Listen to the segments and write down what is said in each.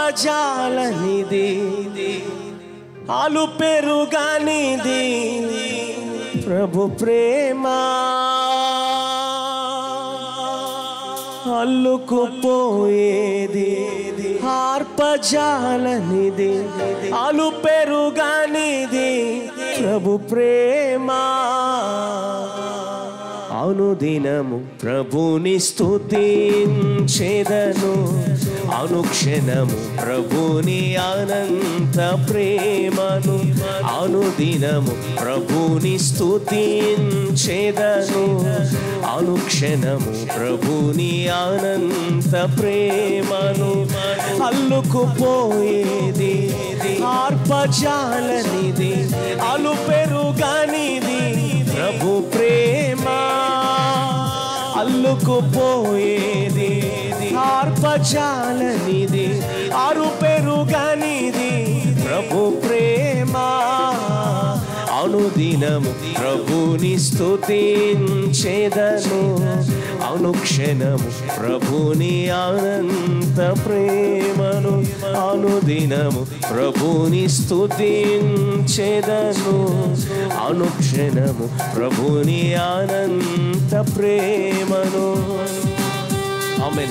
ఆర్పజాలనిది ఆలు పెరుగానిది ప్రభు ప్రేమ అల్లుకుపోయేది ఆర్పజాలనిది ఆలు పెరుగానిది ప్రభు ప్రేమ అనుదినము ప్రభుని స్తుతించేదను అనుక్షణము ప్రభుని అనంత ప్రేమను అనుదినము ప్రభుని స్తుతించేదను అనుక్షణము ప్రభుని అనంత ప్రేమను అల్లుకుపోయేది ఆర్పజాలనిది అలు పెరుగనిది ప్రభు ప్రేమ అల్లుకుపోయేది ఆర్పజాలనిది ఆరు పెరుగనిది ప్రభు ప్రేమ అనుదినము ప్రభుని స్తుతించేదను అనుక్షణము ప్రభుని అనంత ప్రేమను అనుదినము ప్రభుని స్తుతించేదను అనుక్షణము ప్రభుని అనంత ప్రేమను ఆమెన్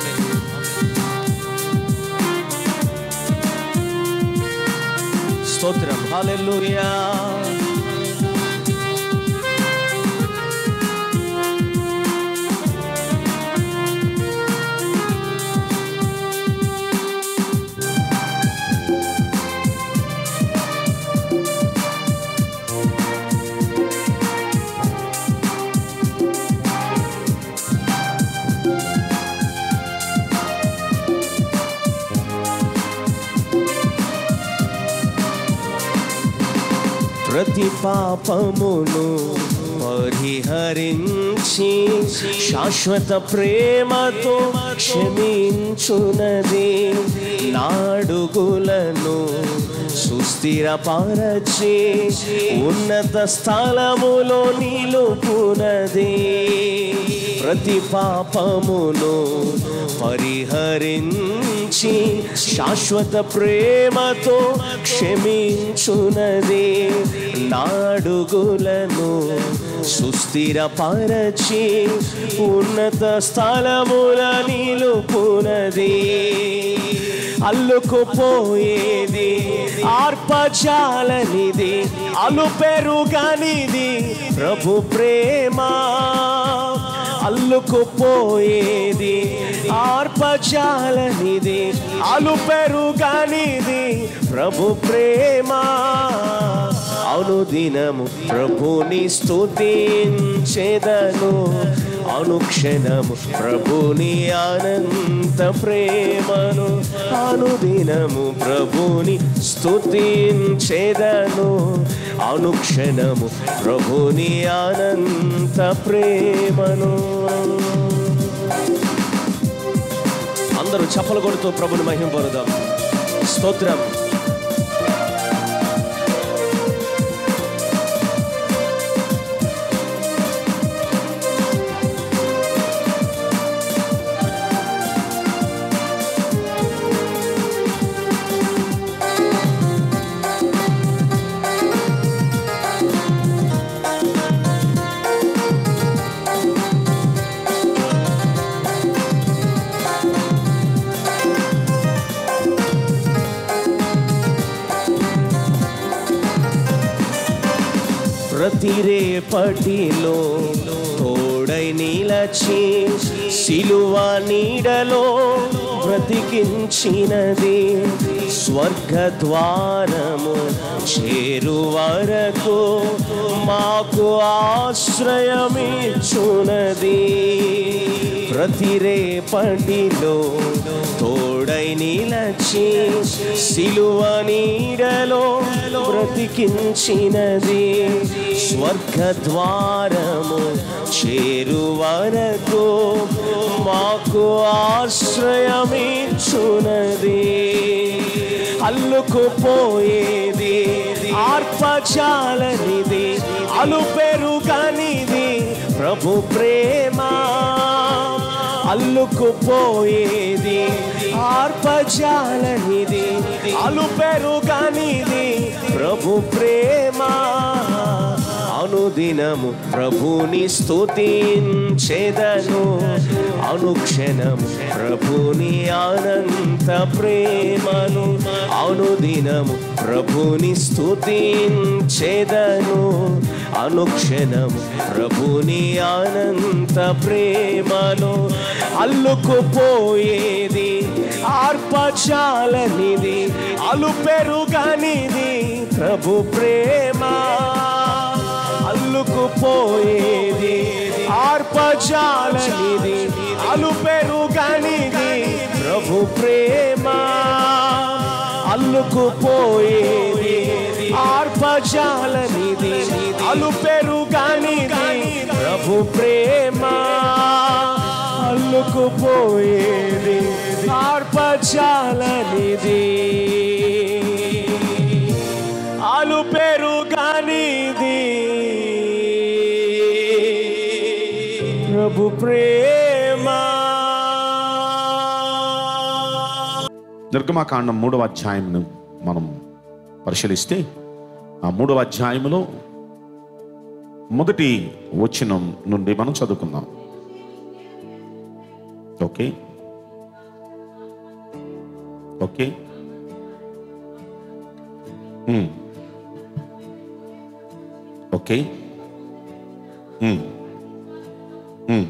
స్తోత్రం హల్లెలూయా ప్రతి పాపమును పరిహరించి శాశ్వత ప్రేమతో క్షమించునది నాడుగులను సుస్థిరపరచి ఉన్నత స్థలములో నిలుపునది ప్రతి పాపమును పరిహరించి శాశ్వత ప్రేమతో క్షమించునది నాడుగులను సుస్థిరపరచి ఉన్నత స్థలముల నిలుపునది అల్లుకుపోయేది ఆర్పజాలనిది అలు పెరుగనిది ప్రభు ప్రేమ అల్లుకుపోయేది ఆర్పజాలనిది అలు పెరుగనిది ప్రభు ప్రేమ అనుదినము ప్రభుని స్తుతించేదను అనుక్షణము ప్రభుని అనంత ప్రేమను అనుదినము ప్రభుని స్తుతించేదను అనుక్షణము ప్రభుని అనంత ప్రేమను అందరూ చప్పలు కొడుతూ ప్రభుని మహింపరుదాం స్తోత్రం ప్రతి రేపటిలో తోడై నిలచి సిలువ నీడలో బ్రతికించినది స్వర్గ ద్వారము చేరు వరకు మాకు ఆశ్రయమిచ్చునది ప్రతి రేపటిలో తోడై నిలచి సిలువ నీడలో బ్రతికించినది స్వర్గ ద్వారము చేరు వరకు మాకు ఆశ్రయమిచ్చునది అల్లుకుపోయేది ఆర్పజాలనిది అలు పెరుగనిది ప్రభు ప్రేమ అల్లుకు అల్లుకుపోయేది ఆర్పజాలనిది అలుపెరుగనిది ప్రభు ప్రేమ అనుదినము ప్రభుని స్తుతించెదను అనుక్షణం ప్రభుని అనంత ప్రేమను అనుదినము ప్రభుని స్తుతించెదను అనుక్షణం ప్రభుని అనంత ప్రేమను అల్లుకుపోయేది ఆర్పచాలనిది అలుపెరుగనిది ప్రభు ప్రేమ అల్లుకుపోయేది ఆర్పజాలనిది అలుపెరుగనిది ప్రభు ప్రేమ అల్లుకుపోయేది ఆర్పజాలనిది అలుపెరుగనిది ప్రభు ప్రేమ అల్లుకుపోయేది ఆర్పజాలనిది అలు పెరుగనిది ప్రభు ప్రేమ నిర్గమకాండం మూడవ అధ్యాయంను మనం పరిశీలిస్తే ఆ మూడవ అధ్యాయంలో మొదటి వచనం నుండి మనం చదువుకుందాం okay okay um. Okay um. Um.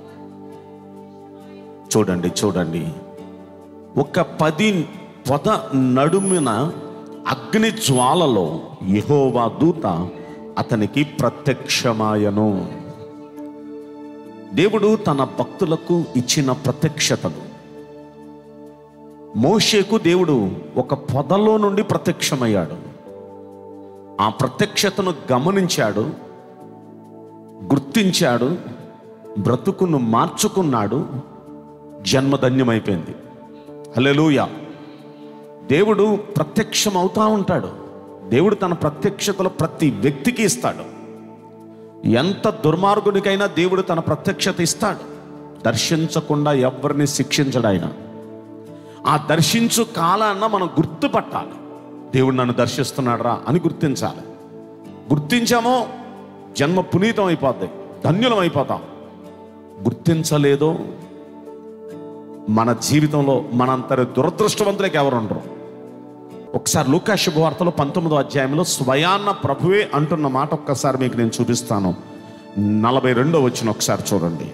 చూడండి చూడండి ఒక పది పొద నడుమున అగ్ని జ్వాలలో యెహోవా దూత అతనికి ప్రత్యక్షమాయను దేవుడు తన భక్తులకు ఇచ్చిన ప్రత్యక్షతలు మోషేకు దేవుడు ఒక పొదలో నుండి ప్రత్యక్షమయ్యాడు ఆ ప్రత్యక్షతను గమనించాడు గుర్తించాడు బ్రతుకును మార్చుకున్నాడు జన్మధన్యమైపోయింది హల్లెలూయా దేవుడు ప్రత్యక్షం అవుతా ఉంటాడు దేవుడు తన ప్రత్యక్షతలో ప్రతి వ్యక్తికి ఇస్తాడు ఎంత దుర్మార్గునికైనా దేవుడు తన ప్రత్యక్షత ఇస్తాడు దర్శించకుండా ఎవరిని శిక్షించడు ఆయన ఆ దర్శించు కాలాన్న మనం గుర్తుపట్టాలి దేవుడు నన్ను దర్శిస్తున్నాడు రా అని గుర్తించాలి గుర్తించామో జన్మ పునీతం అయిపోద్ది ధన్యులం అయిపోతాం గుర్తించలేదో మన జీవితంలో మనంతటి దురదృష్టవంతులకి ఎవరు ఉండరు ఒకసారి లూకా శుభవార్తలో పంతొమ్మిదో అధ్యాయంలో స్వయాన్న ప్రభువే అంటున్న మాట ఒక్కసారి మీకు నేను చూపిస్తాను నలభై రెండో వచ్చిన ఒకసారి చూడండి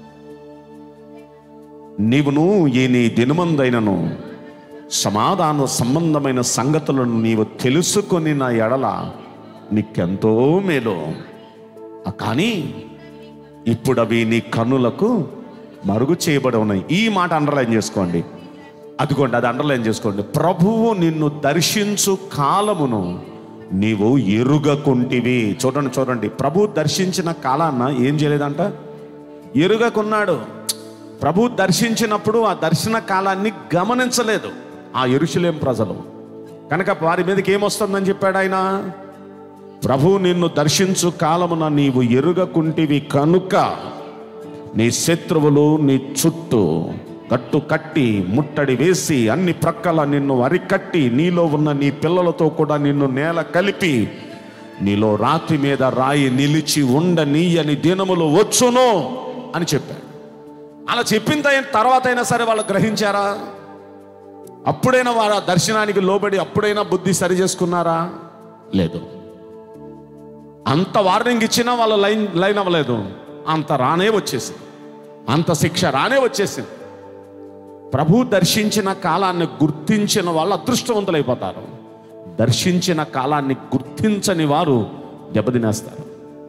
నీవును ఈ నీ దినమందైనను సమాధాన సంబంధమైన సంగతులను నీవు తెలుసుకొని నా ఎడల నీకెంతో మేలు ఆ కానీ ఇప్పుడు అవి నీ కన్నులకు మరుగు చేయబడి ఉన్నాయి ఈ మాట అండర్లైన్ చేసుకోండి అదిగోండి అది అండర్లైన్ చేసుకోండి ప్రభువు నిన్ను దర్శించు కాలమును నీవు ఎరుగకుంటివి చూడండి చూడండి ప్రభు దర్శించిన కాలాన్న ఏం చేయలేదంట ఎరుగకున్నాడు ప్రభు దర్శించినప్పుడు ఆ దర్శన కాలాన్ని గమనించలేదు ఆ ఎరుషులేం ప్రజలు కనుక వారి మీదకి ఏమొస్తుందని చెప్పాడు ఆయన ప్రభు నిన్ను దర్శించు కాలమున నీవు ఎరుగకుంటివి కనుక నీ శత్రువులు నీ చుట్టూ కట్టు కట్టి ముట్టడి వేసి అన్ని ప్రక్కల నిన్ను అరికట్టి నీలో ఉన్న నీ పిల్లలతో కూడా నిన్ను నేల కలిపి నీలో రాతి మీద రాయి నిలిచి ఉండనీయని దినములు వచ్చును అని చెప్పాడు అలా చెప్పిన తయ- తర్వాత అయినా సరే వాళ్ళు గ్రహించారా అప్పుడైనా వారు ఆ దర్శనానికి లోబడి అప్పుడైనా బుద్ధి సరి చేసుకున్నారా లేదు అంత వార్నింగ్ ఇచ్చినా వాళ్ళ లైన్ లైన్ అవ్వలేదు అంత రానే వచ్చేసింది అంత శిక్ష రానే వచ్చేసింది ప్రభు దర్శించిన కాలాన్ని గుర్తించిన వాళ్ళు అదృష్టవంతులైపోతారు దర్శించిన కాలాన్ని గుర్తించని వారు దెబ్బతినేస్తారు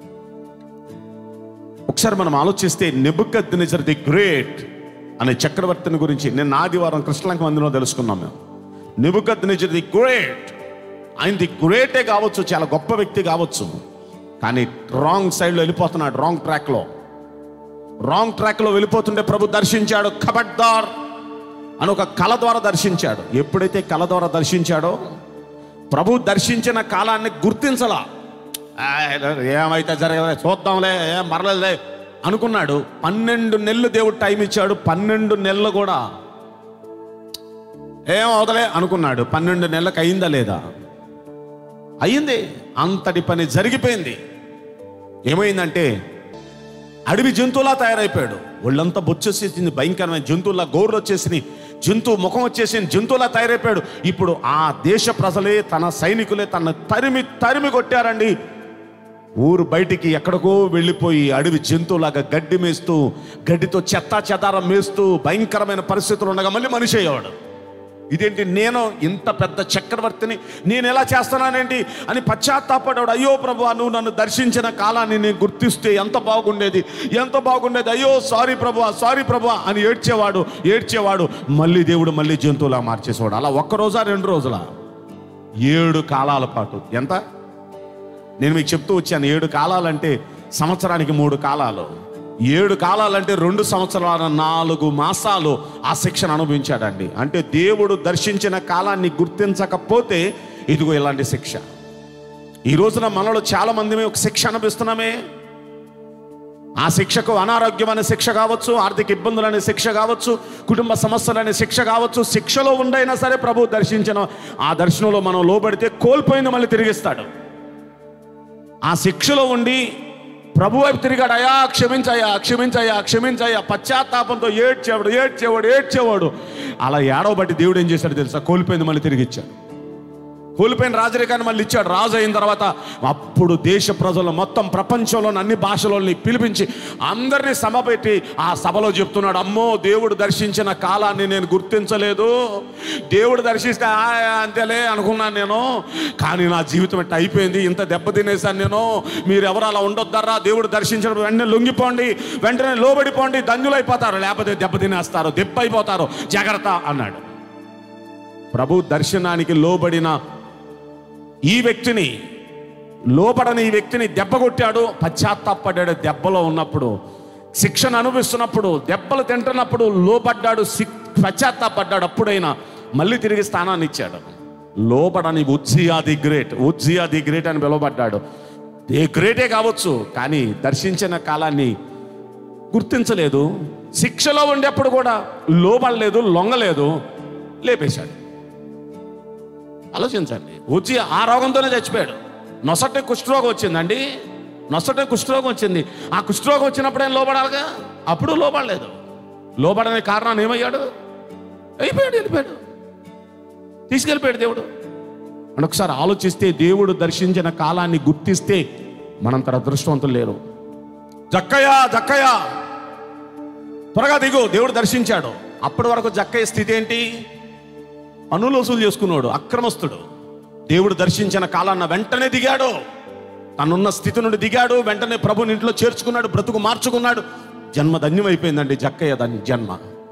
ఒకసారి మనం ఆలోచిస్తే నెబుకద్ నిజర్ ది గ్రేట్ అనే చక్రవర్తిని గురించి నేను ఆదివారం కృష్ణలంక మందిలో తెలుసుకున్నాం మేము నెబుకద్ నిజర్ ది గ్రేట్ ఆయన ది గ్రేటే కావచ్చు చాలా గొప్ప వ్యక్తి కావచ్చు కానీ రాంగ్ సైడ్లో వెళ్ళిపోతున్నాడు రాంగ్ ట్రాక్లో రాంగ్ ట్రాక్లో వెళ్ళిపోతుంటే ప్రభు దర్శించాడు ఖబడ్దార్ అని ఒక కళ ద్వారా దర్శించాడు ఎప్పుడైతే కళ ద్వారా దర్శించాడో ప్రభు దర్శించిన కాలాన్ని గుర్తించలా ఆ, ఏమైతే జరగలే చూద్దాంలే ఏం మరలేదులే అనుకున్నాడు పన్నెండు నెలలు దేవుడు టైం ఇచ్చాడు పన్నెండు నెలలు కూడా ఏం అవదలే అనుకున్నాడు పన్నెండు నెలలకు అయిందా లేదా అయ్యింది అంతటి పని జరిగిపోయింది ఏమైందంటే అడవి జంతువులా తయారైపోయాడు ఒళ్ళంతా బొచ్చేసేసింది భయంకరమైన జంతువులా గోర్లు వచ్చేసింది జంతువు ముఖం వచ్చేసింది జంతువులా తయారైపోయాడు ఇప్పుడు ఆ దేశ ప్రజలే తన సైనికులే తన తరిమి తరిమి కొట్టారండి ఊరు బయటికి ఎక్కడికో వెళ్ళిపోయి అడవి జంతువులాగా గడ్డి మేస్తూ గడ్డితో చెత్త చెదారం మేస్తూ భయంకరమైన పరిస్థితులు ఉండగా మళ్ళీ మనిషి అయ్యేవాడు ఇదేంటి నేను ఇంత పెద్ద చక్రవర్తిని నేను ఎలా చేస్తున్నానేంటి అని పశ్చాత్తాపడాడు అయ్యో ప్రభు నువ్వు నన్ను దర్శించిన కాలాన్ని నేను గుర్తిస్తే ఎంత బాగుండేది ఎంత బాగుండేది అయ్యో సారీ ప్రభు సారీ ప్రభు అని ఏడ్చేవాడు ఏడ్చేవాడు మళ్ళీ దేవుడు మళ్ళీ జంతువులా మార్చేసేవాడు అలా ఒక్క రోజా రెండు రోజుల ఏడు కాలాల పాటు ఎంత నేను మీకు చెప్తూ వచ్చాను ఏడు కాలాలంటే సంవత్సరానికి మూడు కాలాలు ఏడు కాలాలంటే రెండు సంవత్సరాల నాలుగు మాసాలు ఆ శిక్షను అనుభవించాడండి అంటే దేవుడు దర్శించిన కాలాన్ని గుర్తించకపోతే ఇదిగో ఇలాంటి శిక్ష ఈ రోజున మనలో చాలా మంది ఒక శిక్ష అనుభవిస్తున్నామే ఆ శిక్షకు అనారోగ్యం అనే శిక్ష కావచ్చు ఆర్థిక ఇబ్బందులు అనే శిక్ష కావచ్చు కుటుంబ సమస్యలు అనే శిక్ష కావచ్చు శిక్షలో ఉండైనా సరే ప్రభు దర్శించిన ఆ దర్శనంలో మనం లోబడితే కోల్పోయింది మళ్ళీ తిరిగిస్తాడు ఆ శిక్షలో ఉండి ప్రభు వైపు తిరిగాడు అయా క్షమించయ్యా క్షమించయ్యా క్షమించయ్యా పశ్చాత్తాపంతో ఏడ్చేవాడు ఏడ్చేవాడు ఏడ్చేవాడు అలా ఏడవబట్టి దేవుడు ఏం చేశాడు తెలుసా కోల్పోయింది మళ్ళీ తిరిగి ఇచ్చాడు కోల్పోయిన రాజరికాన్ని మళ్ళీ ఇచ్చాడు రాజు అయిన తర్వాత అప్పుడు దేశ ప్రజలు మొత్తం ప్రపంచంలోని అన్ని భాషలని పిలిపించి అందరినీ సభ పెట్టి ఆ సభలో చెప్తున్నాడు అమ్మో దేవుడు దర్శించిన కాలాన్ని నేను గుర్తించలేదు దేవుడు దర్శిస్తే "ఆ, అంతేలే అనుకున్నాను నేను కానీ నా జీవితం ఇట్ట అయిపోయింది ఇంత దెబ్బ తినేసాను నేను మీరు ఎవరు అలా ఉండొద్దరా దేవుడు దర్శించడం వెంటనే లొంగిపోండి వెంటనే లోబడిపోండి దంజులైపోతారు లేకపోతే దెబ్బ తినేస్తారు దెబ్బ అయిపోతారు జాగ్రత్త అన్నాడు ప్రభు దర్శనానికి లోబడిన ఈ వ్యక్తిని లోపడని ఈ వ్యక్తిని దెబ్బ కొట్టాడు పశ్చాత్తాపడ్డాడు దెబ్బలో ఉన్నప్పుడు శిక్షను అనుభవిస్తున్నప్పుడు దెబ్బలు తింటున్నప్పుడు లోపడ్డాడు సిక్ పశ్చాత్తాపడ్డాడు అప్పుడైనా మళ్ళీ తిరిగి స్థానాన్ని ఇచ్చాడు లోపడని Uzziah the great Uzziah the great అని పిలువబడ్డాడు ఏ గ్రేటే కావచ్చు కానీ దర్శించిన కాలాన్ని గుర్తించలేదు శిక్షలో ఉండేప్పుడు కూడా లోబడలేదు లొంగలేదు లేపేశాడు ఆలోచించండి వచ్చి ఆ రోగంతోనే చచ్చిపోయాడు నొసటే కుష్ఠరోగం వచ్చిందండి నొసటే కుష్ఠరోగం వచ్చింది ఆ కుష్ఠరోగం వచ్చినప్పుడు ఏం లోబడాలిగా అప్పుడు లోబడలేదు లోబడనే కారణాన్ని ఏమయ్యాడు అయిపోయాడు వెళ్ళిపోయాడు తీసుకెళ్ళిపోయాడు దేవుడు అని ఒకసారి ఆలోచిస్తే దేవుడు దర్శించిన కాలాన్ని గుర్తిస్తే మనంత అదృష్టవంతులు లేరు జక్కయ్య జక్కయ్య త్వరగా దిగు దేవుడు దర్శించాడు అప్పటి వరకు జక్కయ్య స్థితి ఏంటి పనులు వసూలు చేసుకున్నాడు అక్రమస్తుడు దేవుడు దర్శించిన కాలాన్న వెంటనే దిగాడు తనున్న స్థితి నుండి దిగాడు వెంటనే ప్రభుని ఇంట్లో చేర్చుకున్నాడు బ్రతుకు మార్చుకున్నాడు జన్మ ధన్యమైపోయిందండి జక్కయ్య దాని జన్మ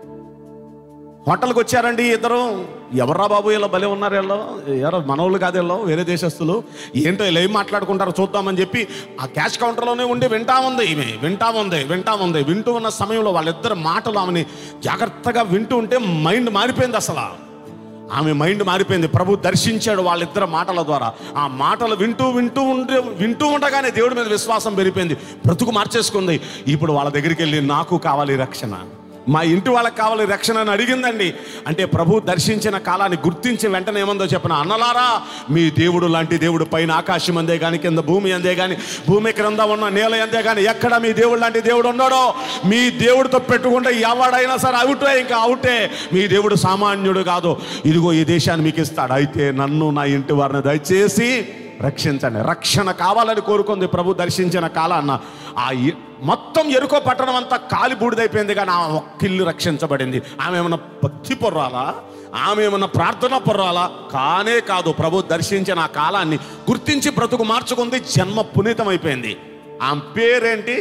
హోటల్కి వచ్చారండి ఇద్దరు ఎవర్రా బాబు ఇలా భలే ఉన్నారు వీళ్ళు ఎవరో మనోళ్ళు కాదు వీళ్ళు వేరే దేశస్తులు ఏంటో ఇలా ఏం మాట్లాడుకుంటారో చూద్దామని చెప్పి ఆ క్యాష్ కౌంటర్లోనే ఉండి వింటా ఉంది ఈమె వింటా ఉంది వింటా ఉంది వింటూ ఉన్న సమయంలో వాళ్ళిద్దరు మాటలు ఆమెని జాగ్రత్తగా వింటూ ఉంటే మైండ్ మారిపోయింది అసలు ఆమె మైండ్ మారిపోయింది ప్రభు దర్శించాడు వాళ్ళిద్దరు మాటల ద్వారా ఆ మాటలు వింటూ వింటూ ఉంటే వింటూ ఉండగానే దేవుడి మీద విశ్వాసం పెరిగిపోయింది బ్రతుకు మార్చేసుకుంది ఇప్పుడు వాళ్ళ దగ్గరికి వెళ్ళి నాకు కావాలి రక్షణ మా ఇంటి వాళ్ళకి కావాలి రక్షణ అని అడిగిందండి అంటే ప్రభు దర్శించిన కాలాన్ని గుర్తించి వెంటనే ఏమందో చెప్పిన అన్నలారా మీ దేవుడు లాంటి దేవుడు పైన ఆకాశం అందే కానీ కింద భూమి అందే కానీ భూమి క్రింద ఉన్న నేల అందే కానీ ఎక్కడ మీ దేవుడు లాంటి దేవుడు ఉన్నాడో మీ దేవుడితో పెట్టుకుంటే ఎవడైనా సరే అవుటే ఇంకా అవుటే మీ దేవుడు సామాన్యుడు కాదు ఇదిగో ఈ దేశాన్ని మీకు ఇస్తాడు అయితే నన్ను నా ఇంటి వారిని దయచేసి రక్షించండి రక్షణ కావాలని కోరుకుంది ప్రభు దర్శించిన కాలాన్న ఆ ఇ- మొత్తం ఎరుకో పట్టణం అంతా కాలి బూడిదైపోయింది కానీ ఆమె ఒక్కిల్లు రక్షించబడింది ఆమె ఏమన్నా భక్తి పొర్రాలా ఆమె ఏమన్నా ప్రార్థన పొర్రాలా కానే కాదు ప్రభు దర్శించిన ఆ కాలాన్ని గుర్తించి బ్రతుకు మార్చుకుంది జన్మ పునీతమైపోయింది ఆమె పేరేంటి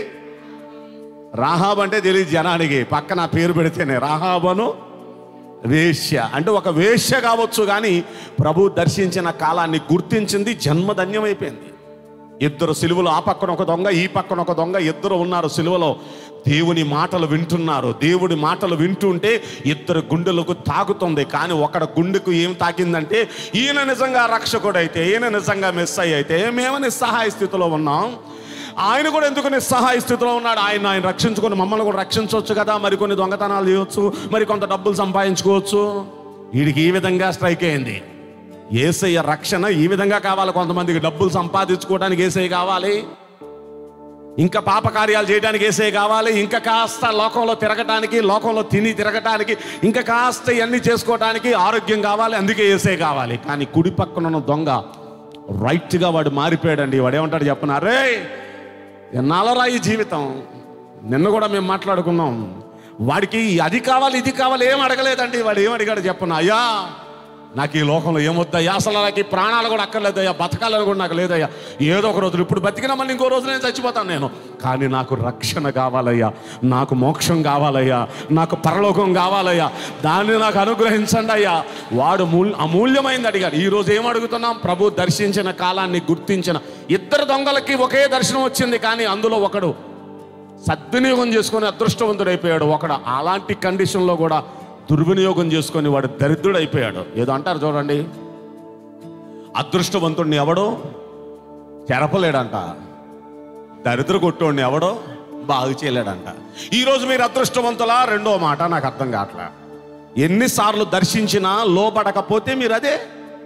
రాహాబ్ అంటే తెలియదు జనానికి పక్కన ఆ పేరు పెడితేనే రాహాబను వేశ్య అంటే ఒక వేశ్య కావచ్చు కానీ ప్రభు దర్శించిన కాలాన్ని గుర్తించింది జన్మధన్యమైపోయింది ఇద్దరు సిలువలో ఆ పక్కన ఒక దొంగ ఈ పక్కన ఒక దొంగ ఇద్దరు ఉన్నారు సిలువలో దేవుని మాటలు వింటున్నారు దేవుడి మాటలు వింటుంటే ఇద్దరు గుండెలకు తాకుతుంది కానీ ఒకడ గుండెకు ఏం తాకిందంటే ఈయన నిజంగా రక్షకుడైతే ఈయన నిజంగా మిస్ అయితే మేము నిస్సహాయ స్థితిలో ఉన్నాం ఆయన కూడా ఎందుకు నిస్సహాయ స్థితిలో ఉన్నాడు ఆయన ఆయన రక్షించుకొని మమ్మల్ని కూడా రక్షించవచ్చు కదా మరి కొన్ని దొంగతనాలు చేయొచ్చు మరి కొంత డబ్బులు సంపాదించుకోవచ్చు వీడికి ఈ విధంగా స్ట్రైక్ అయింది ఏసయ్య రక్షణ ఈ విధంగా కావాలి కొంతమందికి డబ్బులు సంపాదించుకోవడానికి ఏసయ్య కావాలి ఇంకా పాప కార్యాలు చేయడానికి ఏసే కావాలి ఇంకా కాస్త లోకంలో తిరగటానికి లోకంలో తిని తిరగటానికి ఇంకా కాస్త ఇవన్నీ చేసుకోవటానికి ఆరోగ్యం కావాలి అందుకే ఏసే కావాలి కానీ కుడి పక్కన ఉన్న దొంగ రైట్గా వాడు మారిపోయాడండి వాడు ఏమంటాడు చెప్పనా రే ఎన్నాళ్ళరా ఈ జీవితం నిన్న కూడా మేము మాట్లాడుకున్నాం వాడికి అది కావాలి ఇది కావాలి ఏం అడగలేదండి వాడు ఏం అడిగాడు చెప్పను అయ్యా నాకు ఈ లోకంలో ఏమొద్దయ్యా అసలు నాకు ఈ ప్రాణాలు కూడా అక్కర్లేదయ్యా బతకాలని కూడా నాకు లేదయ్యా ఏదో ఒక రోజు ఇప్పుడు బతికినా మళ్ళీ ఇంకో రోజు నేను చచ్చిపోతాను నేను కానీ నాకు రక్షణ కావాలయ్యా నాకు మోక్షం కావాలయ్యా నాకు పరలోకం కావాలయ్యా దాన్ని నాకు అనుగ్రహించండి అయ్యా వాడు మూల్ అమూల్యమైంది అడిగాడు ఈ రోజు ఏం అడుగుతున్నాం ప్రభు దర్శించిన కాలాన్ని గుర్తించిన ఇద్దరు దొంగలకి ఒకే దర్శనం వచ్చింది కానీ అందులో ఒకడు సద్వినియోగం చేసుకొని అదృష్టవంతుడైపోయాడు ఒకడు అలాంటి కండిషన్లో కూడా దుర్వినియోగం చేసుకొని వాడు దరిద్రుడైపోయాడు ఏదో అంటారు చూడండి అదృష్టవంతుడిని ఎవడో చెరపలేడంట దరిద్ర కొట్టోడిని ఎవడో బాగు చేయలేడంట ఈరోజు మీరు అదృష్టవంతులా రెండో మాట నాకు అర్థం కావట్లే ఎన్నిసార్లు దర్శించినా లోబడకపోతే మీరు అదే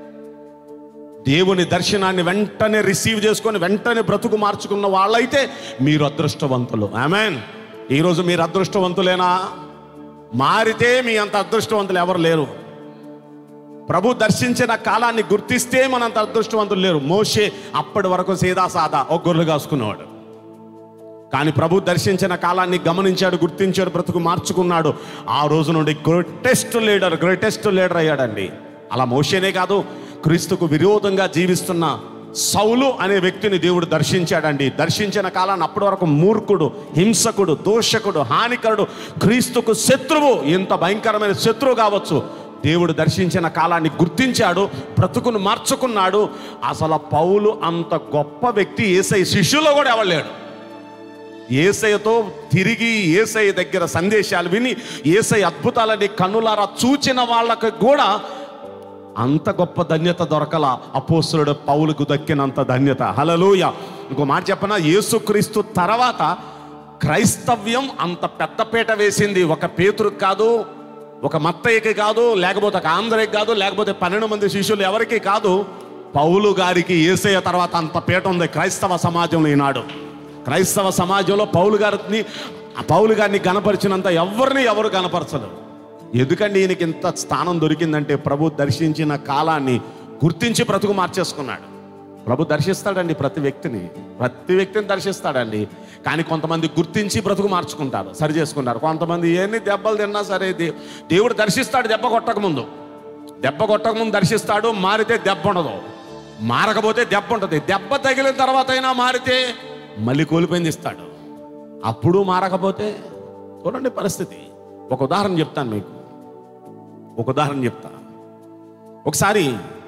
దేవుని దర్శనాన్ని వెంటనే రిసీవ్ చేసుకొని వెంటనే బ్రతుకు మార్చుకున్న వాళ్ళైతే మీరు అదృష్టవంతులు ఆమెన్ ఈరోజు మీరు అదృష్టవంతులేనా మారితే మీ అంత అదృష్టవంతులు ఎవరు లేరు ప్రభు దర్శించిన కాలాన్ని గుర్తిస్తే మనంత అదృష్టవంతులు లేరు మోషే అప్పటి వరకు సీదా సాదా ఒక గొర్రెలు కాసుకునేవాడు కానీ ప్రభు దర్శించిన కాలాన్ని గమనించాడు గుర్తించాడు బ్రతుకు మార్చుకున్నాడు ఆ రోజు నుండి గ్రేటెస్ట్ లీడర్ గ్రేటెస్ట్ లీడర్ అయ్యాడండి అలా మోషేనే కాదు క్రీస్తుకు విరోధంగా జీవిస్తున్న సౌలు అనే వ్యక్తిని దేవుడు దర్శించాడండి దర్శించిన కాలాన్ని అప్పటి వరకు మూర్ఖుడు హింసకుడు దోషకుడు హానికరుడు క్రీస్తుకు శత్రువు ఇంత భయంకరమైన శత్రువు కావచ్చు దేవుడు దర్శించిన కాలాన్ని గుర్తించాడు బ్రతుకును మార్చుకున్నాడు అసలు పౌలు అంత గొప్ప వ్యక్తి ఏసై శిష్యులో కూడా ఎవలేడు ఏసయ్యతో తిరిగి ఏసయ్య దగ్గర సందేశాలు విని ఏసై అద్భుతాలని కన్నులారా చూచిన వాళ్ళకు కూడా అంత గొప్ప ధన్యత దొరకల అపోస్తులుడు పౌలుకు దక్కినంత ధన్యత హలలోయ ఇంకో మాట చెప్పన యేసుక్రీస్తు తర్వాత క్రైస్తవ్యం అంత పెద్దపీట వేసింది ఒక పేతురుకు కాదు ఒక మత్తయ్యకి కాదు లేకపోతే ఒక ఆంధ్రకి కాదు లేకపోతే పన్నెండు మంది శిష్యులు ఎవరికి కాదు పౌలు గారికి ఏసయ్య తర్వాత అంత పీట ఉంది క్రైస్తవ సమాజంలో ఈనాడు క్రైస్తవ సమాజంలో పౌలు గారిని ఆ పౌలు గారిని గనపరిచినంత ఎవరిని ఎవరు గనపరచరు ఎందుకండి ఈయనకి ఇంత స్థానం దొరికిందంటే ప్రభు దర్శించిన కాలాన్ని గుర్తించి బ్రతుకు మార్చేసుకున్నాడు ప్రభు దర్శిస్తాడండి ప్రతి వ్యక్తిని ప్రతి వ్యక్తిని దర్శిస్తాడండి కానీ కొంతమంది గుర్తించి బ్రతుకు మార్చుకుంటారు సరి చేసుకుంటారు కొంతమంది ఎన్ని దెబ్బలు తిన్నా సరే దే- దేవుడు దర్శిస్తాడు దెబ్బ కొట్టక ముందు దెబ్బ కొట్టక ముందు దర్శిస్తాడు మారితే దెబ్బ ఉండదు మారకపోతే దెబ్బ ఉంటుంది దెబ్బ తగిలిన తర్వాత అయినా మారితే మళ్ళీ కోల్పోయింది ఇస్తాడు అప్పుడు మారకపోతే చూడండి పరిస్థితి ఒక ఉదాహరణ చెప్తాను మీకు ఒక ఉదాహరణ చెప్తా ఒకసారి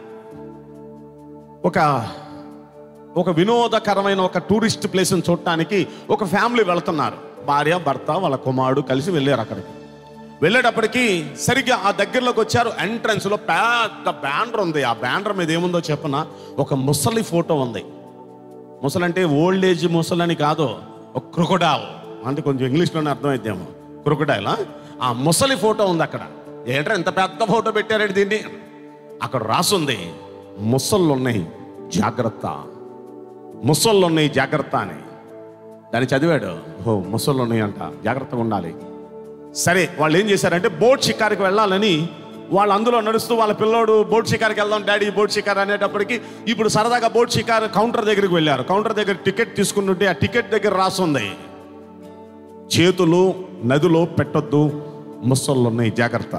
ఒక ఒక వినోదకరమైన ఒక టూరిస్ట్ ప్లేస్ని చూడటానికి ఒక ఫ్యామిలీ వెళుతున్నారు భార్య భర్త వాళ్ళ కుమారుడు కలిసి వెళ్ళారు అక్కడికి వెళ్ళేటప్పటికి సరిగ్గా ఆ దగ్గరలోకి వచ్చారు ఎంట్రన్స్ లో పెద్ద బ్యానర్ ఉంది ఆ బ్యానర్ మీద ఏముందో చెప్పన ఒక ముసలి ఫోటో ఉంది ముసలి అంటే ఓల్డ్ ఏజ్ ముసలి అని కాదు ఒక క్రొకడాల్ అంటే కొంచెం ఇంగ్లీష్లోనే అర్థమైద్దేమో క్రొకడాల్ ఆ ముసలి ఫోటో ఉంది అక్కడ ఏంటంటే ఎంత పెద్ద ఫోటో పెట్టారండి దీన్ని అక్కడ రాసుంది ముసళ్ళు ఉన్నాయి జాగ్రత్త ముసళ్ళు ఉన్నాయి జాగ్రత్త అని దాన్ని చదివాడు ఓ ముసళ్ళు ఉన్నాయి అంట జాగ్రత్తగా ఉండాలి సరే వాళ్ళు ఏం చేశారంటే బోట్ షికారికి వెళ్ళాలని వాళ్ళు అందులో నడుస్తూ వాళ్ళ పిల్లోడు బోట్ షికారికి వెళ్దాం డాడీ బోట్ షికార్ అనేటప్పటికి ఇప్పుడు సరదాగా బోట్ షికార్ కౌంటర్ దగ్గరికి వెళ్ళారు కౌంటర్ దగ్గర టికెట్ తీసుకుంటుంటే ఆ టికెట్ దగ్గర రాసుంది చేతులు నదిలో పెట్టొద్దు ముసళ్ళు ఉన్నాయి జాగ్రత్త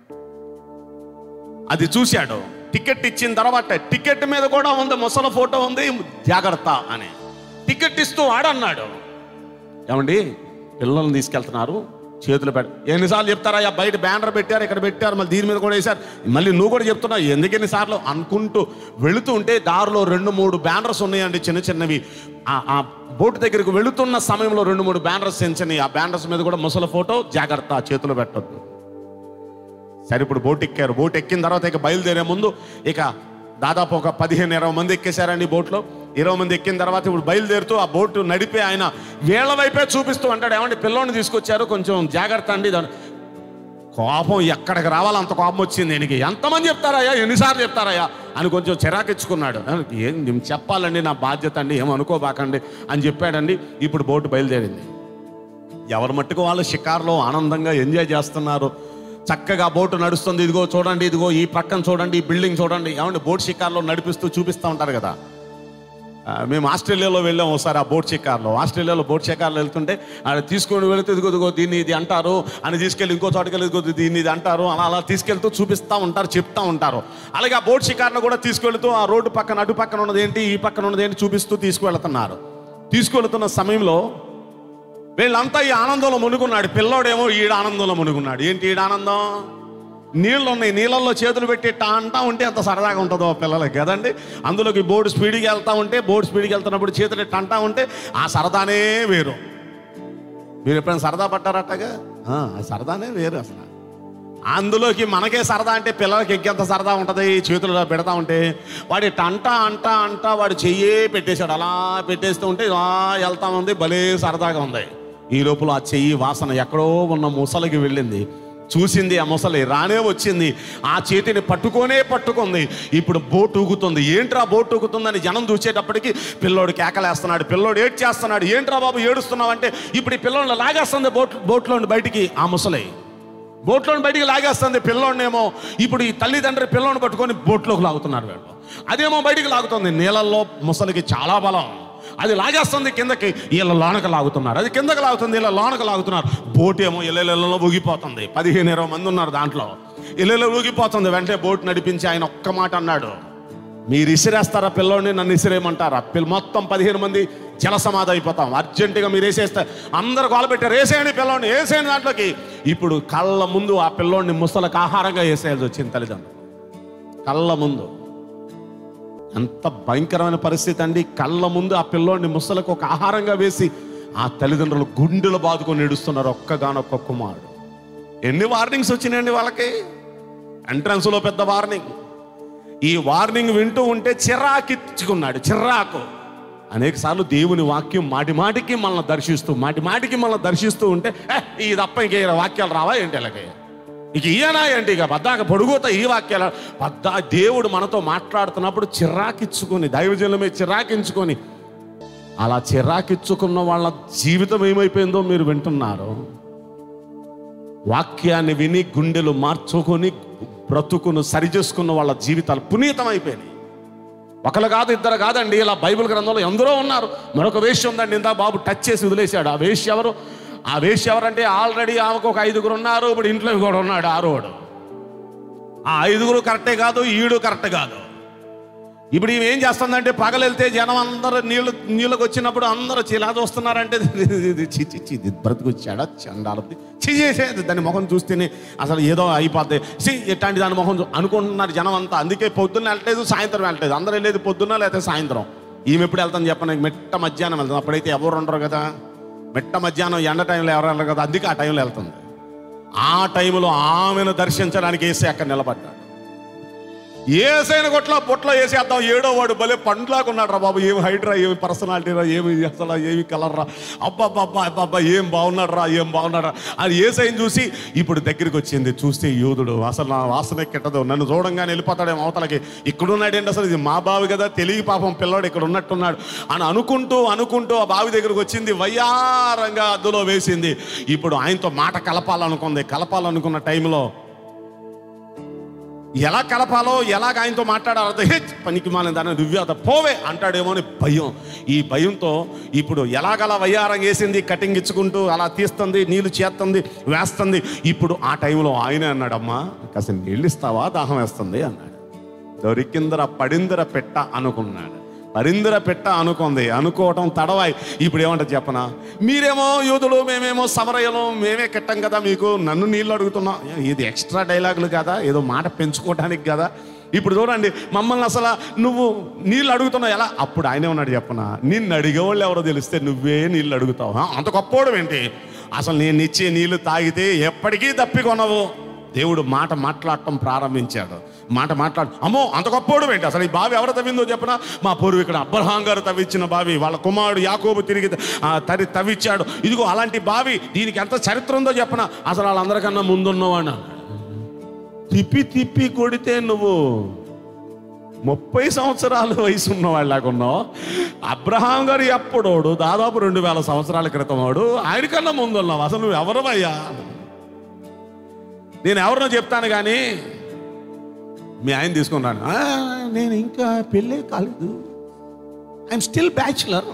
అది చూశాడు టికెట్ ఇచ్చిన తర్వాత టికెట్ మీద కూడా ఉంది ముసల ఫోటో ఉంది జాగ్రత్త అని టికెట్ ఇస్తూ ఆడన్నాడు ఏమండి పిల్లల్ని తీసుకెళ్తున్నారు చేతులు పెట్ట ఎన్నిసార్లు చెప్తారా "అయ్యా, బయట బ్యానర్ పెట్టారు ఇక్కడ పెట్టారు మళ్ళీ దీని మీద కూడా వేశారు మళ్ళీ నువ్వు కూడా చెప్తున్నావు ఎందుకు ఎన్నిసార్లు అనుకుంటూ వెళుతూ ఉంటే దారిలో రెండు మూడు బ్యానర్స్ ఉన్నాయండి చిన్న చిన్నవి ఆ- ఆ బోటు దగ్గరికి వెళుతున్న సమయంలో రెండు మూడు బ్యానర్స్ ఎంచినాయి ఆ బ్యానర్స్ మీద కూడా ముసల ఫోటో జాగ్రత్త చేతులు పెట్టొద్దు సరే ఇప్పుడు బోట్ ఎక్కారు బోట్ ఎక్కిన తర్వాత ఇక బయలుదేరే ముందు ఇక దాదాపు ఒక పదిహేను ఇరవై మంది ఎక్కేశారండి బోట్లో ఇరవై మంది ఎక్కిన తర్వాత ఇప్పుడు బయలుదేరుతూ ఆ బోటు నడిపే ఆయన వేళ్ల వైపే చూపిస్తూ అంటాడు ఏమంటే పిల్లోని తీసుకొచ్చారు కొంచెం జాగ్రత్త అండి దాని కోపం ఎక్కడికి రావాలి అంత కోపం వచ్చింది దీనికి ఎంతమంది చెప్తారయ్యా ఎన్నిసార్లు చెప్తారయ్యా అని కొంచెం చిరాకిచ్చుకున్నాడు ఏం నేను చెప్పాలండి నా బాధ్యత అండి ఏం అనుకోబాకండి అని చెప్పాడండి ఇప్పుడు బోటు బయలుదేరింది ఎవరి మట్టుకు వాళ్ళు షికార్లో ఆనందంగా ఎంజాయ్ చేస్తున్నారు చక్కగా బోటు నడుస్తుంది ఇదిగో చూడండి ఇదిగో ఈ పక్కన చూడండి ఈ బిల్డింగ్ చూడండి ఏమంటే బోట్ షికార్లో నడిపిస్తూ చూపిస్తూ ఉంటారు కదా ఆ, మేము ఆస్ట్రేలియాలో వెళ్ళాం ఒకసారి ఆ బోట్ షికార్లో ఆస్ట్రేలియాలో బోట్ షికార్లో వెళ్తుంటే ఆడ తీసుకొని వెళితే ఇదిగో ఇదిగో దీన్ని ఇది అంటారు అని తీసుకెళ్ళి ఇంకో చోటకి వెళ్ళి ఇదిగో దీన్ని ఇది అంటారు అలా అలా తీసుకెళ్తూ చూపిస్తూ ఉంటారు చెప్తా ఉంటారు అలాగే ఆ బోట్ షికార్ను కూడా తీసుకెళ్తూ ఆ రోడ్డు పక్కన అటు పక్కన ఉన్నది ఏంటి ఈ పక్కన ఉన్నది ఏంటి చూపిస్తూ తీసుకువెళ్తున్నారు తీసుకువెళ్తున్న సమయంలో వీళ్ళంతా ఈ ఆనందంలో మునుగున్నాడు పిల్లోడేమో ఈడ ఆనందంలో మునుగున్నాడు ఏంటి ఈడ ఆనందం నీళ్ళు ఉన్నాయి నీళ్ళల్లో చేతులు పెట్టి టా అంటా ఉంటే ఎంత సరదాగా ఉంటుందో పిల్లలకి కదండి అందులోకి బోర్డు స్పీడ్గా వెళ్తా ఉంటే బోర్డు స్పీడ్కి వెళ్తున్నప్పుడు చేతులు ఇట్ట అంటా ఉంటే ఆ సరదానే వేరు మీరు ఎప్పుడైనా సరదా పట్టారట్టగా ఆ, ఆ సరదానే వేరు అసలు అందులోకి మనకే సరదా అంటే పిల్లలకి ఎక్కేంత సరదా ఉంటుంది చేతులు పెడతా ఉంటే వాడి టంట అంట అంట వాడు చెయ్యే పెట్టేశాడు అలా పెట్టేస్తూ ఉంటే ఇలా వెళ్తా ఉంది భలే సరదాగా ఉంది ఈ లోపల ఆ చెయ్యి వాసన ఎక్కడో ఉన్న ముసలికి వెళ్ళింది చూసింది ఆ ముసలి రానే వచ్చింది ఆ చేతిని పట్టుకోనే పట్టుకుంది ఇప్పుడు బోట్ ఊగుతుంది ఏంట్రా బోట్ ఊగుతుందని జనం చూసేటప్పటికి పిల్లోడు కేకలేస్తున్నాడు పిల్లోడు ఏడ్ చేస్తున్నాడు ఏంట్రా బాబు ఏడుస్తున్నావు అంటే ఇప్పుడు ఈ పిల్లోడిని లాగేస్తుంది బోట్ బోట్లో బయటికి ఆ ముసలి బోట్లోని బయటికి లాగేస్తుంది పిల్లోడినేమో ఇప్పుడు ఈ తల్లిదండ్రి పిల్లోని పట్టుకొని బోట్లోకి లాగుతున్నారు వీళ్ళు అదేమో బయటికి లాగుతుంది నీళ్ళల్లో ముసలికి చాలా బలం అది లాగేస్తుంది కిందకి వీళ్ళ లోనక లాగుతున్నారు అది కిందకి లాగుతుంది వీళ్ళ లోనక లాగుతున్నారు బోట్ ఏమో ఇళ్ళలో ఊగిపోతుంది పదిహేను ఇరవై మంది ఉన్నారు దాంట్లో ఇళ్ళలో ఊగిపోతుంది వెంటనే బోట్ నడిపించి ఆయన ఒక్క మాట అన్నాడు మీరు ఇసిరేస్తారా పిల్లోడిని నన్ను ఇసిరేయమంటారా పిల్ల మొత్తం పదిహేను మంది జల సమాధి అయిపోతాం అర్జెంటుగా మీరు వేసేస్తే అందరు గోల పెట్టారు వేసేయండి పిల్లోడిని వేసేయండి దాంట్లోకి ఇప్పుడు కళ్ళ ముందు ఆ పిల్లోడిని ముసలకు ఆహారంగా వేసేయాల్సి వచ్చింది తల్లిదండ్రులు కళ్ళ ముందు ఎంత భయంకరమైన పరిస్థితి అండి కళ్ళ ముందు ఆ పిల్లోడిని ముసలకు ఒక ఆహారంగా వేసి ఆ తల్లిదండ్రులు గుండెలు బాదుకొని ఏడుస్తున్నారు ఒక్కగానొక్క కుమారుడు ఎన్ని వార్నింగ్స్ వచ్చినాయండి వాళ్ళకి ఎంట్రన్స్లో పెద్ద వార్నింగ్ ఈ వార్నింగ్ వింటూ ఉంటే చిరాకిచ్చుకున్నాడు చిరాకు అనేక సార్లు దేవుని వాక్యం మాటి మాటికి మనల్ని దర్శిస్తూ మాటి మాటికి మనల్ని దర్శిస్తూ ఉంటే "ఏ, ఈ తప్ప ఇంక ఈ వాక్యాలు రావా ఏంటి ఇలాగే ఇక ఈయనా ఏంటి ఇక బద్దాక పొడుగుతా ఈ వాక్యాలు బద్దా దేవుడు మనతో మాట్లాడుతున్నప్పుడు చిరాకిచ్చుకొని దైవజనుల చిరాకించుకొని అలా చిరాకిచ్చుకున్న వాళ్ళ జీవితం ఏమైపోయిందో మీరు వింటున్నారు వాక్యాన్ని విని గుండెలు మార్చుకొని బ్రతుకును సరిచేసుకున్న వాళ్ళ జీవితాలు పునీతం అయిపోయినాయి ఒకరు కాదు ఇద్దరు కాదండి ఇలా బైబిల్ గ్రంథంలో ఎందరో ఉన్నారు మరొక వేష్య ఉందండి ఇంత బాబు టచ్ చేసి వదిలేశాడు ఆ వేష్య ఎవరు ఆ వేష్య ఎవరంటే ఆల్రెడీ ఆమెకు ఒక ఐదుగురు ఉన్నారు ఇప్పుడు ఇంట్లో కూడా ఉన్నాడు ఆరోడు ఆ ఐదుగురు కరెక్టే కాదు ఈడు కరెక్ట్ కాదు ఇప్పుడు ఈమె ఏం చేస్తుందంటే పగలు వెళ్తే జనం అందరూ నీళ్ళు నీళ్ళకి వచ్చినప్పుడు అందరూ చిలా చూస్తున్నారంటే ఇది చి చి చి ఇది బ్రతుకొచ్చాడా చండాలది చి చేసేది దాని ముఖం చూస్తేనే అసలు ఏదో అయిపోద్ది సి ఎట్లాంటి దాని ముఖం చూ- అనుకుంటున్నారు జనం అంతా అందుకే పొద్దున్న వెళ్ళలేదు సాయంత్రం వెళ్ళలేదు అందరూ వెళ్ళేది పొద్దున్న లేకపోతే సాయంత్రం ఈమె ఎప్పుడు వెళ్తాను చెప్పండి మెట్ట మధ్యాహ్నం వెళ్తాం అప్పుడైతే ఎవరు ఉండరు కదా మెట్ట మధ్యాహ్నం ఎండ టైంలో ఎవరు వెళ్ళరు కదా అందుకే ఆ టైంలో వెళ్తుంది ఆ టైంలో ఆమెను దర్శించడానికి వేసి అక్కడ నిలబడ్డాడు ఏసైన కొట్ల పొట్లో వేసేద్దాం ఏడో వాడు భలే పండ్లాగా ఉన్నాడు రా బాబు ఏమి హైట్ రా ఏమి పర్సనాలిటీ రా ఏమి అసలు ఏమి కలర్ రా అబ్బాబ్బా అబ్బాబ్బా ఏం బాగున్నాడు రా ఏం బాగున్నాడు రా అది ఏసైని చూసి ఇప్పుడు దగ్గరికి వచ్చింది చూస్తే యూదుడు అసలు నా వాసన కెట్టదు నన్ను చూడంగానే వెళ్ళిపోతాడేమో అవతలకి ఇక్కడున్నాడేంటి అసలు ఇది మా బావి కదా తెలియ పాపం పిల్లోడు ఇక్కడ ఉన్నట్టున్నాడు అని అనుకుంటూ అనుకుంటూ ఆ బావి దగ్గరికి వచ్చింది వయ్యారంగా అద్దులో వేసింది ఇప్పుడు ఆయనతో మాట కలపాలనుకుంది కలపాలనుకున్న టైంలో ఎలా కలపాలో ఎలాగ ఆయనతో మాట్లాడాలో అర్థం, హే పనికి మాలిన దాన్ని రువ్యాత పోవే అంటాడేమో అని భయం ఈ భయంతో ఇప్పుడు ఎలాగలా వయ్యారం వేసింది కటింగ్ ఇచ్చుకుంటూ అలా తీస్తుంది నీళ్లు చేస్తుంది వేస్తుంది ఇప్పుడు ఆ టైంలో ఆయనే అన్నాడమ్మా కాస్త నీళ్ళు ఇస్తావా దాహం వేస్తుంది అన్నాడు దొరికిందర పడిందర పెట్ట అనుకున్నాడు పరిందర పెట్ట అనుకుంది అనుకోవటం తడవాయి ఇప్పుడు ఏమంటారు చెప్పనా మీరేమో యూదులు మేమేమో సమరయలు మేమే కెట్టాం కదా మీకు నన్ను నీళ్ళు అడుగుతున్నాం ఇది ఎక్స్ట్రా డైలాగులు కదా ఏదో మాట పెంచుకోవడానికి కదా ఇప్పుడు చూడండి మమ్మల్ని అసలు నువ్వు నీళ్ళు అడుగుతున్నావు ఎలా అప్పుడు ఆయనే ఉన్నాడు చెప్పనా నిన్ను అడిగేవాళ్ళు ఎవరో తెలిస్తే నువ్వే నీళ్ళు అడుగుతావు "హా, అంత గొప్పోవడం ఏంటి అసలు నేను ఇచ్చే నీళ్లు తాగితే ఎప్పటికీ తప్పికొనవు దేవుడు మాట మాట్లాడటం ప్రారంభించాడు మాట మాట్లాడు అమ్మో అంత గొప్పోడు ఏంటి అసలు ఈ బావి ఎవరు తవ్విందో చెప్పనా మా పూర్వీకుడు అబ్రహాం గారు తవ్వించిన బావి వాళ్ళ కుమారుడు యాకోబు తిరిగి ఆ, తరి తవ్విచ్చాడు ఇదిగో అలాంటి బావి దీనికి ఎంత చరిత్ర ఉందో చెప్పనా అసలు వాళ్ళందరికన్నా ముందున్నవాడు తిప్పి తిప్పి కొడితే నువ్వు ముప్పై సంవత్సరాల వయసు ఉన్నవాళ్ళగా ఉన్నావు అబ్రహాం గారు ఎప్పుడోడు దాదాపు రెండు వేల సంవత్సరాల క్రితం వాడు ఆయనకన్నా ముందు ఉన్నావు అసలు నువ్వు ఎవరవయ్యా నేను ఎవరినో చెప్తాను కానీ మీ ఆయన తీసుకున్నాను "ఆ, నేను ఇంకా పెళ్ళే కాలేదు ఐఎమ్ స్టిల్ బ్యాచులర్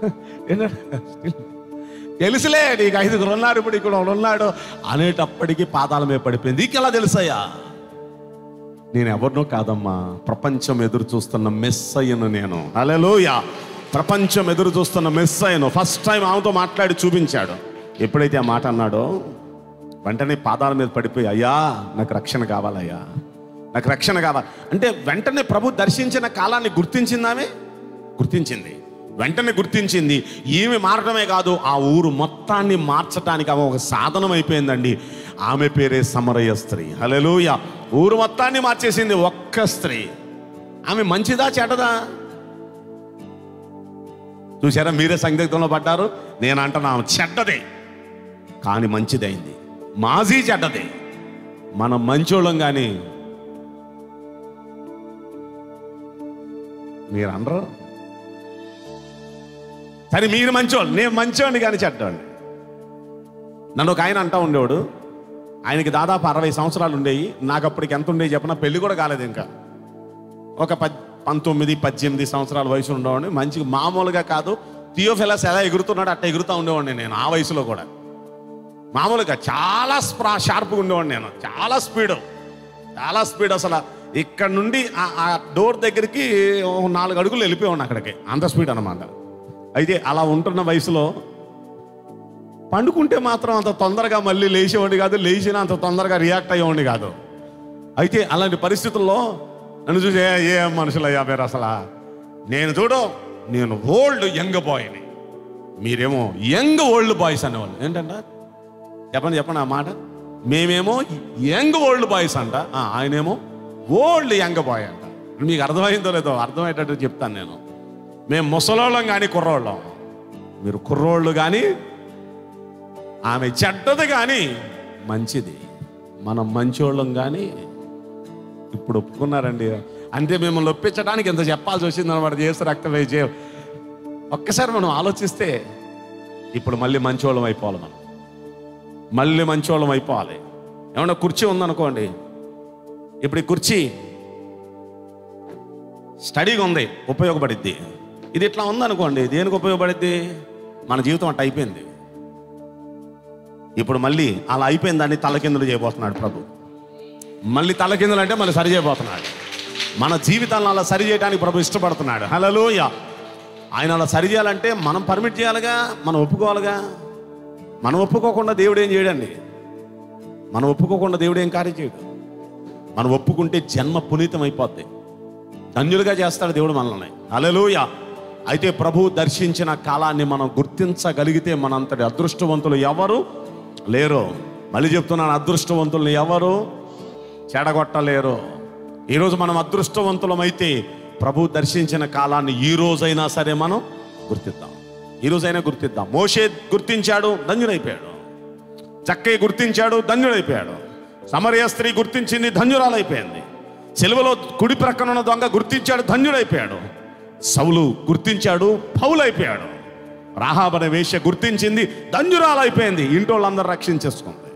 తెలుసులే నీకు ఐదుగురు ఉన్నారు ఇప్పుడు ఇక్కడ ఒకడు ఉన్నాడు అనేటప్పటికీ పాదాల మీద పడిపోయింది నీకెలా తెలుసయ్యా నేను ఎవరినో కాదమ్మా ప్రపంచం ఎదురు చూస్తున్న మెస్ అయ్యను నేను అలెలోయ ప్రపంచం ఎదురు చూస్తున్న మెస్ అయ్యను ఫస్ట్ టైం ఆమెతో మాట్లాడి చూపించాడు ఎప్పుడైతే ఆ మాట అన్నాడో వెంటనే పాదాల మీద పడిపోయి అయ్యా నాకు రక్షణ కావాలయ్యా నాకు రక్షణ కావాలి అంటే వెంటనే ప్రభు దర్శించిన కాలాన్ని గుర్తించిందామే గుర్తించింది వెంటనే గుర్తించింది ఈమె మారడమే కాదు ఆ ఊరు మొత్తాన్ని మార్చడానికి ఆమె ఒక సాధనం అయిపోయిందండి ఆమె పేరే సమరయ స్త్రీ హలెలూయ ఊరు మొత్తాన్ని మార్చేసింది ఒక్క స్త్రీ ఆమె మంచిదా చెడ్డదా చూసారా మీరే సందిగ్ధంలో పడ్డారు నేను అంటున్నా ఆమె చెడ్డదే కానీ మంచిదైంది మాజీ చెడ్డదే మనం మంచోళ్ళం కానీ మీరు అనరు సరే మీరు మంచోళ్ళు నేను మంచోడిని కానీ చెడ్డోండి నన్ను ఒక ఆయన అంటా ఉండేవాడు ఆయనకి దాదాపు అరవై సంవత్సరాలు ఉండేవి నాకు అప్పటికి ఎంత ఉండేవి చెప్పిన పెళ్లి కూడా కాలేదు ఇంకా ఒక పద్ పంతొమ్మిది పద్దెనిమిది సంవత్సరాల వయసు ఉండేవాడిని మంచిగా మామూలుగా కాదు థియోఫిలస్ ఎలా ఎగురుతున్నాడు అట్లా ఎగురుతూ ఉండేవాడిని నేను ఆ వయసులో కూడా మామూలుగా చాలా స్ప్రా షార్ప్గా ఉండేవాడిని నేను చాలా స్పీడ్ చాలా స్పీడ్ అసలు ఇక్కడ నుండి ఆ- ఆ డోర్ దగ్గరికి ఓ నాలుగు అడుగులు వెళ్ళిపోయాడు అక్కడికి అంత స్పీడ్ అనమాట అయితే అలా ఉంటున్న వయసులో పండుకుంటే మాత్రం అంత తొందరగా మళ్ళీ లేచేవాడిని కాదు లేచినా అంత తొందరగా రియాక్ట్ అయ్యేవాడిని కాదు అయితే అలాంటి పరిస్థితుల్లో నన్ను చూసి "ఏ- ఏ మనుషులయ్యా మీరు అసలు నేను చూడు నేను ఓల్డ్ యంగ్ బాయ్ని మీరేమో యంగ్ ఓల్డ్ బాయ్స్ అనేవాళ్ళు ఏంటంట చెప్పండి చెప్పండి ఆ మాట మేమేమో యంగ్ ఓల్డ్ బాయ్స్ అంట ఆ, ఆయనేమో ఓల్డ్ యంగ్ బాయ్ అంట మీకు అర్థమైందో లేదో అర్థమయ్యేటట్టు చెప్తాను నేను మేము ముసలోళ్ళం కానీ కుర్రోళ్ళం మీరు కుర్రోళ్ళు కానీ ఆమె చెడ్డది కానీ మంచిది మనం మంచోళ్ళం కానీ ఇప్పుడు ఒప్పుకున్నారండి అంటే మిమ్మల్ని ఒప్పించడానికి ఎంత చెప్పాల్సి వచ్చింది అనమాట చేస్తే రక్తం వేసే ఒక్కసారి మనం ఆలోచిస్తే ఇప్పుడు మళ్ళీ మంచోళ్ళం అయిపోవాలి మనం మళ్ళీ మంచోళ్ళం అయిపోవాలి ఏమన్నా కుర్చీ ఉందనుకోండి ఇప్పుడు ఈ కుర్చీ స్టడీగా ఉంది ఉపయోగపడిద్ది ఇది ఇట్లా ఉందనుకోండి దేనికి ఉపయోగపడిద్ది మన జీవితం అట్ట అయిపోయింది ఇప్పుడు మళ్ళీ అలా అయిపోయిన దాన్ని తలకిందులు చేయబోతున్నాడు ప్రభు మళ్ళీ తలకిందులు అంటే మళ్ళీ సరి చేయబోతున్నాడు మన జీవితాలను అలా సరి చేయడానికి ప్రభు ఇష్టపడుతున్నాడు హలోయ ఆయన అలా సరి చేయాలంటే మనం పర్మిట్ చేయాలిగా మనం ఒప్పుకోవాలిగా మనం ఒప్పుకోకుండా దేవుడు ఏం చేయడండి మనం ఒప్పుకోకుండా దేవుడు ఏం కార్యం చేయడు మనం ఒప్పుకుంటే జన్మ పునీతం అయిపోద్ది ధన్యులుగా చేస్తాడు దేవుడు మనల్ని అలలోయ అయితే ప్రభు దర్శించిన కాలాన్ని మనం గుర్తించగలిగితే మనంతటి అదృష్టవంతులు ఎవరు లేరు మళ్ళీ చెప్తున్నాను అదృష్టవంతుల్ని ఎవరు చెడగొట్టలేరు ఈరోజు మనం అదృష్టవంతులమైతే ప్రభు దర్శించిన కాలాన్ని ఈ రోజైనా సరే మనం గుర్తిద్దాం ఈ రోజైనా గుర్తిద్దాం మోషే గుర్తించాడు ధన్యుడైపోయాడు చక్కయ్య గుర్తించాడు ధన్యుడైపోయాడు సమరయ స్త్రీ గుర్తించింది ధన్యురాలైపోయింది సెలవులో కుడి ప్రక్కన ఉన్న దొంగ గుర్తించాడు ధన్యుడైపోయాడు సౌలు గుర్తించాడు పౌలైపోయాడు రాహాబన వేష గుర్తించింది ధన్యురాలైపోయింది ఇంటోళ్ళందరూ రక్షించేసుకుంది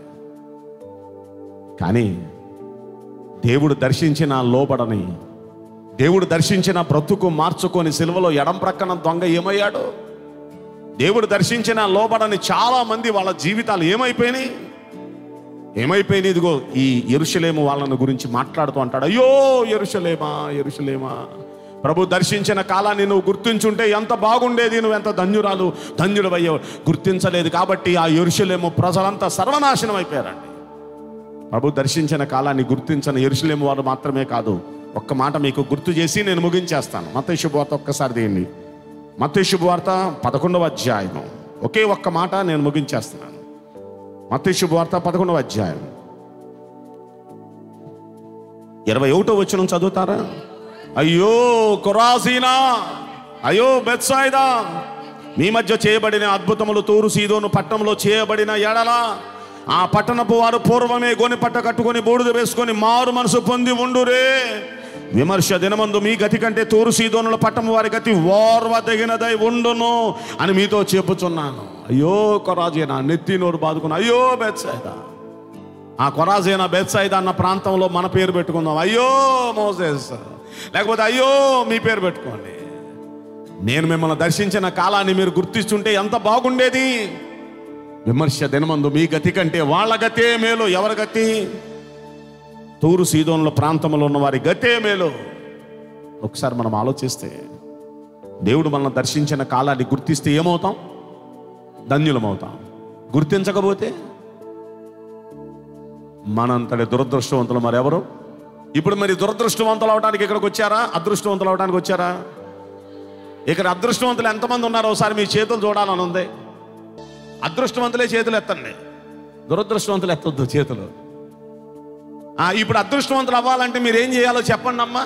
కానీ దేవుడు దర్శించిన లోబడని దేవుడు దర్శించిన బ్రతుకు మార్చుకొని సిలువలో ఎడం ప్రక్కన దొంగ ఏమయ్యాడు దేవుడు దర్శించిన లోబడని చాలా మంది వాళ్ళ జీవితాలు ఏమైపోయినాయి ఏమైపోయినాయి ఇదిగో ఈ ఎరుషలేము వాళ్ళని గురించి మాట్లాడుతూ అంటాడు అయ్యో ఎరుషలేమా ఎరుషలేమా ప్రభు దర్శించిన కాలాన్ని నువ్వు గుర్తించుంటే ఎంత బాగుండేది నువ్వు ఎంత ధన్యురాలు ధన్యుడు అయ్యో గుర్తించలేదు కాబట్టి ఆ ఎరుషలేము ప్రజలంతా సర్వనాశనం అయిపోయారండి ప్రభు దర్శించిన కాలాన్ని గుర్తించిన ఎరుషలేము వారు మాత్రమే కాదు ఒక్క మాట మీకు గుర్తు చేసి నేను ముగించేస్తాను మత శుభవార్త ఒక్కసారి తీయండి మత శుభవార్త పదకొండవ అధ్యాయం ఒకే ఒక్క మాట నేను ముగించేస్తున్నాను మత శుభవార్త పదకొండవ అధ్యాయం ఇరవై ఒకటో వచ్చిన చదువుతారా అయ్యో కొరాసీనా అయ్యో బెత్సాయిదా మీ మధ్య చేయబడిన అద్భుతములు తూరు సీదోను పట్టణంలో చేయబడిన ఎడల ఆ పట్టణపు వారు పూర్వమే గోని పట్ట కట్టుకొని బూడిద వేసుకొని మారు మనసు పొంది ఉండురే విమర్శ దినమందు మీ గతి కంటే తూరు సీదోనుల పట్టణం వారి గతి ఓర్వ తగినదై ఉండును అని మీతో చెప్పుచున్నాను అయ్యో కొరాజీనా నెత్తి నోరు బాదుకున్నా అయ్యో బెత్సాయిదా ఆ కొరాజైన బెత్సైద అన్న ప్రాంతంలో మన పేరు పెట్టుకుందాం అయ్యో మోసెస్ లేకపోతే అయ్యో మీ పేరు పెట్టుకోండి నేను మిమ్మల్ని దర్శించిన కాలాన్ని మీరు గుర్తిస్తుంటే ఎంత బాగుండేది విమర్శ దినమందు మీ గతి కంటే వాళ్ళ గతే మేలు ఎవరి గతి తూరు సీదోన్ల ప్రాంతంలో ఉన్న వారి గతే మేలు ఒకసారి మనం ఆలోచిస్తే దేవుడు మనల్ని దర్శించిన కాలాన్ని గుర్తిస్తే ఏమవుతాం ధన్యులమవుతాం గుర్తించకపోతే మనంతటి దురదృష్టవంతులు మరెవరు ఇప్పుడు మరి దురదృష్టవంతులు అవడానికి ఇక్కడికి వచ్చారా అదృష్టవంతులు అవడానికి వచ్చారా ఇక్కడ అదృష్టవంతులు ఎంతమంది ఉన్నారో ఒకసారి మీ చేతులు చూడాలని ఉంది అదృష్టవంతులే చేతులు ఎత్తండి దురదృష్టవంతులు ఎత్తొద్దు చేతులు ఆ, ఇప్పుడు అదృష్టవంతులు అవ్వాలంటే మీరు ఏం చేయాలో చెప్పండి అమ్మా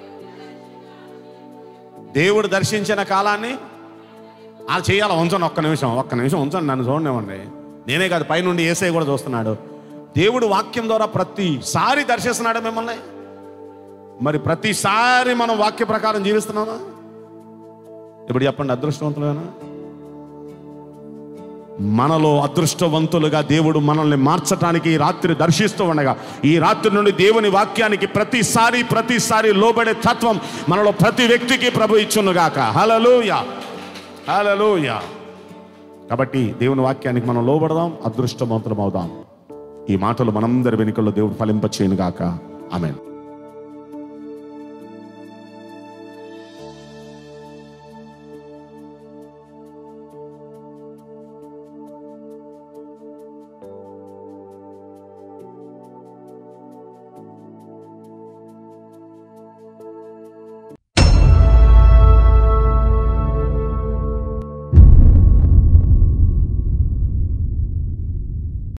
దేవుడు దర్శించిన కాలాన్ని ఆ చేయాలి ఉంచండి ఒక్క నిమిషం ఒక్క నిమిషం ఉంచండి నన్ను చూడనివ్వండి నేనే కాదు పైనుండి ఏసై కూడా చూస్తున్నాడు దేవుడు వాక్యం ద్వారా ప్రతిసారి దర్శిస్తున్నాడు మిమ్మల్ని మరి ప్రతిసారి మనం వాక్య ప్రకారం జీవిస్తున్నామా ఇప్పుడు చెప్పండి అదృష్టవంతులేనా మనలో అదృష్టవంతులుగా దేవుడు మనల్ని మార్చటానికి ఈ రాత్రి దర్శిస్తూ ఉండగా ఈ రాత్రి నుండి దేవుని వాక్యానికి ప్రతిసారి ప్రతిసారి లోబడే తత్వం మనలో ప్రతి వ్యక్తికి ప్రభు ఇచ్చునుగాక హలలుయ హలలుయ కాబట్టి దేవుని వాక్యానికి మనం లోబడదాం అదృష్టవంతులం అవుదాం ఈ మాటలు మనందరి వెనుకల్లో దేవుడు ఫలింప చేయనుగాక ఆమెన్